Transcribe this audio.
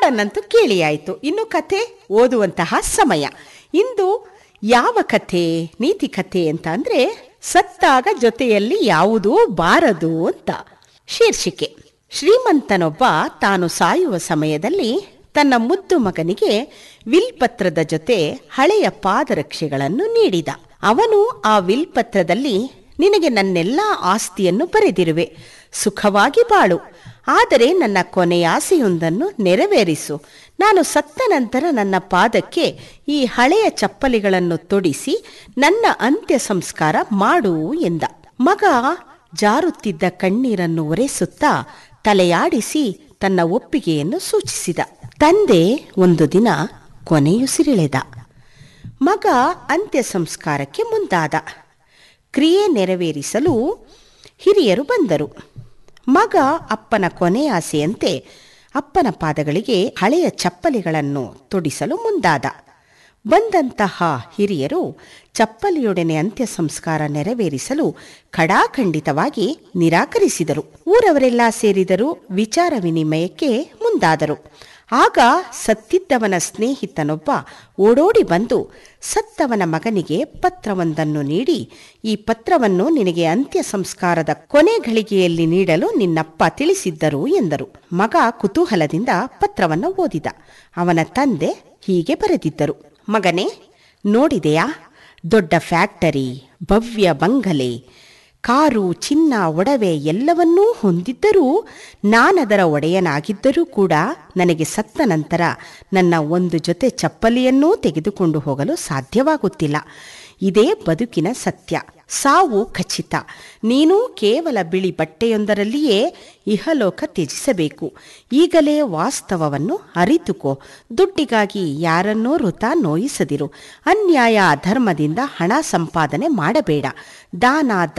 ಹಾಡನ್ನಂತೂ ಕೇಳಿಯಾಯಿತು ಇನ್ನು ಕಥೆ ಓದುವಂತಹ ಸಮಯ ಇಂದು ಯಾವ ಕಥೆ ನೀತಿ ಕಥೆ ಅಂತ ಅಂದ್ರೆ ಸತ್ತಾಗ ಜೊತೆಯಲ್ಲಿ ಯಾವುದೂ ಬಾರದು ಅಂತ ಶೀರ್ಷಿಕೆ ಶ್ರೀಮಂತನೊಬ್ಬ ತಾನು ಸಾಯುವ ಸಮಯದಲ್ಲಿ ತನ್ನ ಮುದ್ದು ಮಗನಿಗೆ ವಿಲ್ಪತ್ರದ ಜೊತೆ ಹಳೆಯ ಪಾದರಕ್ಷೆಗಳನ್ನು ನೀಡಿದ ಅವನು ಆ ವಿಲ್ಪತ್ರದಲ್ಲಿ ನಿನಗೆ ನನ್ನೆಲ್ಲ ಆಸ್ತಿಯನ್ನು ಬರೆದಿರುವೆ ಸುಖವಾಗಿ ಬಾಳು ಆದರೆ ನನ್ನ ಕೊನೆಯಾಸೆಯೊಂದನ್ನು ನೆರವೇರಿಸು ನಾನು ಸತ್ತ ನಂತರ ನನ್ನ ಪಾದಕ್ಕೆ ಈ ಹಳೆಯ ಚಪ್ಪಲಿಗಳನ್ನು ತೊಡಿಸಿ ನನ್ನ ಅಂತ್ಯ ಸಂಸ್ಕಾರ ಮಾಡು ಎಂದ ಮಗ ಜಾರುತ್ತಿದ್ದ ಕಣ್ಣೀರನ್ನು ಒರೆಸುತ್ತಾ ತಲೆಯಾಡಿಸಿ ತನ್ನ ಒಪ್ಪಿಗೆಯನ್ನು ಸೂಚಿಸಿದ ತಂದೆ ಒಂದು ದಿನ ಕೊನೆಯುಸಿರೆಳೆದ ಮಗ ಅಂತ್ಯ ಸಂಸ್ಕಾರಕ್ಕೆ ಮುಂದಾದ ಕ್ರಿಯೆ ನೆರವೇರಿಸಲು ಹಿರಿಯರು ಬಂದರು ಮಗ ಅಪ್ಪನ ಕೊನೆಯಾಸೆಯಂತೆ ಅಪ್ಪನ ಪಾದಗಳಿಗೆ ಹಳೆಯ ಚಪ್ಪಲಿಗಳನ್ನು ತೊಡಿಸಲು ಮುಂದಾದ ಬಂದಂತಹ ಹಿರಿಯರು ಚಪ್ಪಲಿಯೊಡನೆ ಅಂತ್ಯ ಸಂಸ್ಕಾರ ನೆರವೇರಿಸಲು ಖಡಾಖಂಡಿತವಾಗಿ ನಿರಾಕರಿಸಿದರು ಊರವರೆಲ್ಲ ಸೇರಿದರು ವಿಚಾರ ವಿನಿಮಯಕ್ಕೆ ಮುಂದಾದರು ಆಗ ಸತ್ತಿದ್ದವನ ಸ್ನೇಹಿತನೊಬ್ಬ ಓಡೋಡಿ ಬಂದು ಸತ್ತವನ ಮಗನಿಗೆ ಪತ್ರವೊಂದನ್ನು ನೀಡಿ ಈ ಪತ್ರವನ್ನು ನಿನಗೆ ಅಂತ್ಯ ಸಂಸ್ಕಾರದ ಕೊನೆ ಘಳಿಗೆಯಲ್ಲಿ ನೀಡಲು ನಿನ್ನಪ್ಪ ತಿಳಿಸಿದ್ದರು ಎಂದರು ಮಗ ಕುತೂಹಲದಿಂದ ಪತ್ರವನ್ನು ಓದಿದ ಅವನ ತಂದೆ ಹೀಗೆ ಬರೆದಿದ್ದರು ಮಗನೇ ನೋಡಿದೆಯಾ ದೊಡ್ಡ ಫ್ಯಾಕ್ಟರಿ ಭವ್ಯ ಬಂಗಲೆ ಕಾರು ಚಿನ್ನ ಒಡವೆ ಎಲ್ಲವನ್ನೂ ಹೊಂದಿದ್ದರೂ ನಾನದರ ಒಡೆಯನಾಗಿದ್ದರೂ ಕೂಡ ನನಗೆ ಸತ್ತ ನಂತರ ನನ್ನ ಒಂದು ಜೊತೆ ಚಪ್ಪಲಿಯನ್ನೂ ತೆಗೆದುಕೊಂಡು ಹೋಗಲು ಸಾಧ್ಯವಾಗುತ್ತಿಲ್ಲ ಇದೇ ಬದುಕಿನ ಸತ್ಯ ಸಾವು ಖಚಿತ ನೀನು ಕೇವಲ ಬಿಳಿ ಬಟ್ಟೆಯೊಂದರಲ್ಲಿಯೇ ಇಹಲೋಕ ತ್ಯಜಿಸಬೇಕು ಈಗಲೇ ವಾಸ್ತವವನ್ನು ಅರಿತುಕೋ ದುಡ್ಡಿಗಾಗಿ ಯಾರನ್ನೋ ವೃತ ನೋಯಿಸದಿರು ಅನ್ಯಾಯ ಅಧರ್ಮದಿಂದ ಹಣ ಸಂಪಾದನೆ ಮಾಡಬೇಡ ದಾನ